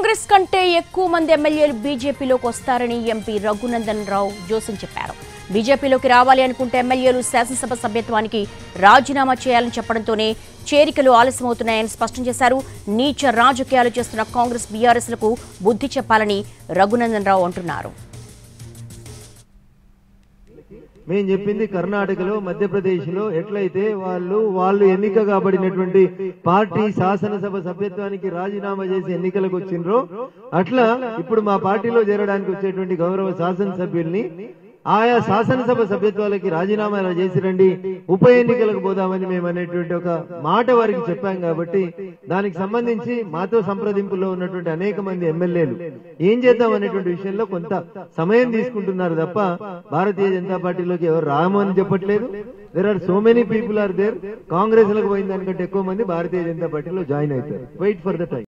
కాంగ్రెస్ కంటే ఎక్కువ మంది ఎమ్మెల్యేలు బీజేపీలోకి వస్తారని ఎంపీ రఘునందన్ రావు జోసన్ చెప్పారు బీజేపీలోకి రావాలి అనుకుంటే ఎమ్మెల్యేలు శాసనసభ సభ్యత్వానికి రాజీనామా చేయాలని చెప్పడంతోనే చేరికలు ఆలస్యమవుతున్నాయని స్పష్టం చేశారు నీచ రాజకీయాలు చేస్తున్న కాంగ్రెస్ బీఆర్ఎస్లకు బుద్ధి చెప్పాలని రఘునందన్ రావు అంటున్నారు మేము చెప్పింది కర్ణాటకలో మధ్యప్రదేశ్ లో ఎట్లయితే వాళ్ళు వాళ్ళు ఎన్నిక కాబడినటువంటి పార్టీ శాసనసభ సభ్యత్వానికి రాజీనామా చేసి ఎన్నికలకు వచ్చిండ్రో అట్లా ఇప్పుడు మా పార్టీలో చేరడానికి వచ్చేటువంటి గౌరవ శాసనసభ్యుల్ని ఆయా శాసనసభ సభ్యత్వాలకి రాజీనామా చేసి రండి ఉప ఎన్నికలకు పోదామని మేము అనేటువంటి ఒక మాట వారికి చెప్పాం కాబట్టి దానికి సంబంధించి మాతో సంప్రదింపులో ఉన్నటువంటి అనేక మంది ఎమ్మెల్యేలు ఏం చేద్దాం అనేటువంటి విషయంలో కొంత సమయం తీసుకుంటున్నారు తప్ప భారతీయ జనతా పార్టీలోకి ఎవరు రామని చెప్పట్లేదు there are so many people are there Congress లకు పోయిన దానికంటే ఎక్కువ మంది భారతీయ జనతా పార్టీలో జాయిన్ అవుతారు వెయిట్ ఫర్ ద టైం